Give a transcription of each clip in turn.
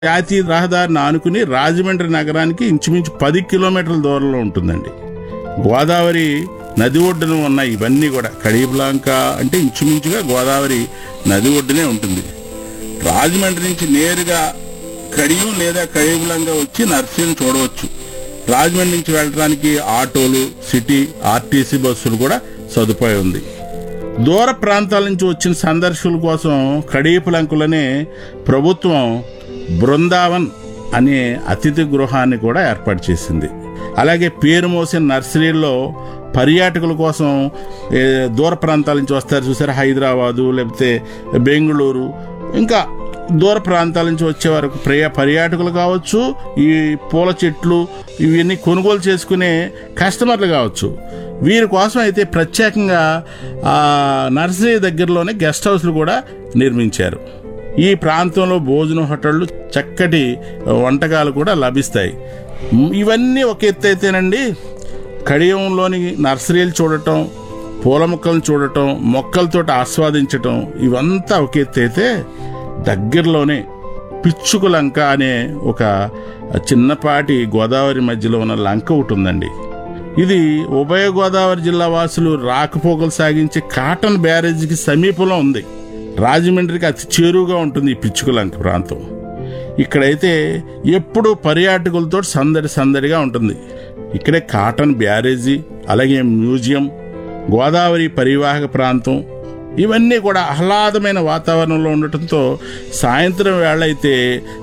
జాతీయ రహదారిని ఆనుకుని రాజమండ్రి నగరానికి ఇంచుమించు పది కిలోమీటర్ల దూరంలో ఉంటుందండి గోదావరి నది ఒడ్డున ఉన్న ఇవన్నీ కూడా కడియపులాంక అంటే ఇంచుమించుగా గోదావరి నది ఒడ్డునే ఉంటుంది రాజమండ్రి నుంచి నేరుగా కడియం లేదా కడియపులంగా వచ్చి నర్సీని చూడవచ్చు రాజమండ్రి నుంచి వెళ్ళడానికి ఆటోలు సిటీ ఆర్టీసీ బస్సులు కూడా సదుపాయం ఉంది దూర ప్రాంతాల నుంచి వచ్చిన సందర్శకుల కోసం కడియపులంకులనే ప్రభుత్వం బృందావన్ అనే అతిథి గృహాన్ని కూడా ఏర్పాటు చేసింది అలాగే పేరు మోసిన నర్సరీల్లో పర్యాటకుల కోసం ఏ, దూర ప్రాంతాల నుంచి వస్తారు చూసారు హైదరాబాదు లేకపోతే బెంగళూరు ఇంకా దూర ప్రాంతాల నుంచి వచ్చే వరకు ప్రియ పర్యాటకులు కావచ్చు ఈ పూల చెట్లు ఇవన్నీ కొనుగోలు చేసుకునే కస్టమర్లు కావచ్చు వీరి కోసం అయితే ప్రత్యేకంగా ఆ నర్సరీ దగ్గరలోనే గెస్ట్ హౌస్లు కూడా నిర్మించారు ఈ ప్రాంతంలో భోజన హోటళ్ళు చక్కటి వంటకాలు కూడా లభిస్తాయి మ్, ఇవన్నీ ఒక ఎత్తు అయితేనండి కడియంలోని నర్సరీలు చూడటం పూల మొక్కలను చూడటం మొక్కలతోటి ఆస్వాదించటం ఇవంతా ఒక ఎత్తు అయితే దగ్గరలోనే పిచ్చుకు లంక అనే ఒక చిన్నపాటి గోదావరి మధ్యలో ఉన్న లంక ఒకటి ఉందండి ఇది ఉభయ గోదావరి జిల్లా వాసులు రాకపోకలు సాగించే కాటన్ బ్యారేజీకి సమీపంలో ఉంది రాజమండ్రికి అతి చేరువుగా ఉంటుంది ఈ పిచ్చుకలంక ప్రాంతం ఇక్కడైతే ఎప్పుడూ పర్యాటకులతో సందడి సందడిగా ఉంటుంది ఇక్కడే కాటన్ బ్యారేజీ అలాగే మ్యూజియం గోదావరి పరివాహక ప్రాంతం ఇవన్నీ కూడా ఆహ్లాదమైన వాతావరణంలో ఉండటంతో సాయంత్రం వేళ అయితే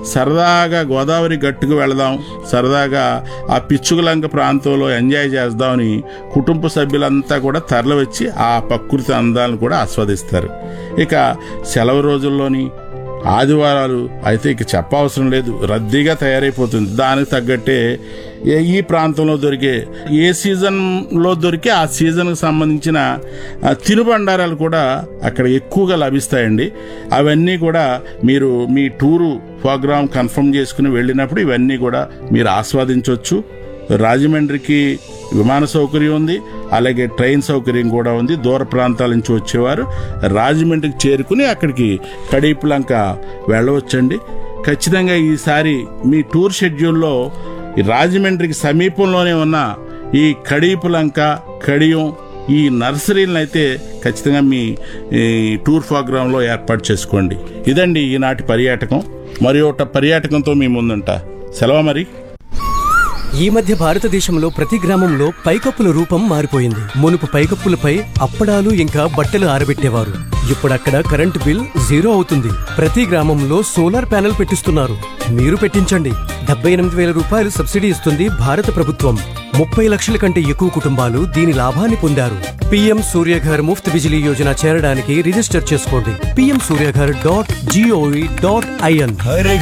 సరదాగా గోదావరి గట్టుకు వెళదాం సరదాగా ఆ పిచ్చుకలంక ప్రాంతంలో ఎంజాయ్ చేద్దామని కుటుంబ సభ్యులంతా కూడా తరలివచ్చి ఆ ప్రకృతి అందాలను కూడా ఆస్వాదిస్తారు ఇక సెలవు రోజుల్లోని ఆదివారాలు అయితే ఇక చెప్పవసరం లేదు రద్దీగా తయారైపోతుంది దానికి తగ్గట్టే ఏ- ఈ ప్రాంతంలో దొరికే ఏ సీజన్లో దొరికే ఆ సీజన్కి సంబంధించిన ఆ, తినుబండారాలు కూడా అక్కడ ఎక్కువగా లభిస్తాయండి అవన్నీ కూడా మీరు మీ టూరు ప్రోగ్రామ్ కన్ఫర్మ్ చేసుకుని వెళ్ళినప్పుడు ఇవన్నీ కూడా మీరు ఆస్వాదించవచ్చు రాజమండ్రికి విమాన సౌకర్యం ఉంది అలాగే ట్రైన్ సౌకర్యం కూడా ఉంది దూర ప్రాంతాల నుంచి వచ్చేవారు రాజమండ్రికి చేరుకుని అక్కడికి కడీపులంక వెళ్ళవచ్చండి ఖచ్చితంగా ఈసారి మీ టూర్ షెడ్యూల్లో ఈ రాజమండ్రికి సమీపంలోనే ఉన్న ఈ కడీపులంక కడియం ఈ నర్సరీలను అయితే ఖచ్చితంగా మీ ఈ టూర్ ప్రోగ్రాంలో ఏర్పాటు చేసుకోండి ఇదండి ఈనాటి పర్యాటకం మరి ఒక పర్యాటకంతో మీ ముందుంటా సెలవు మరి ఈ మధ్య భారతదేశంలో ప్రతి గ్రామంలో పైకప్పుల రూపం మారిపోయింది మునుపు పైకప్పులపై అప్పడాలు ఇంకా బట్టలు ఆరబెట్టేవారు ఇప్పుడు అక్కడ కరెంటు బిల్ జీరో అవుతుంది ప్రతి గ్రామంలో సోలార్ ప్యానెల్ పెట్టిస్తున్నారు మీరు పెట్టించండి డెబ్బై ఎనిమిది వేల రూపాయలు సబ్సిడీ ఇస్తుంది భారత ప్రభుత్వం ముప్పై లక్షల కంటే ఎక్కువ కుటుంబాలు దీని లాభాన్ని పొందారు పీఎం సూర్యఘర్ ముఫ్త్ బిజిలీ యోజన చేరడానికి రిజిస్టర్ చేసుకోండి PM Suryaghar dot G O V dot IN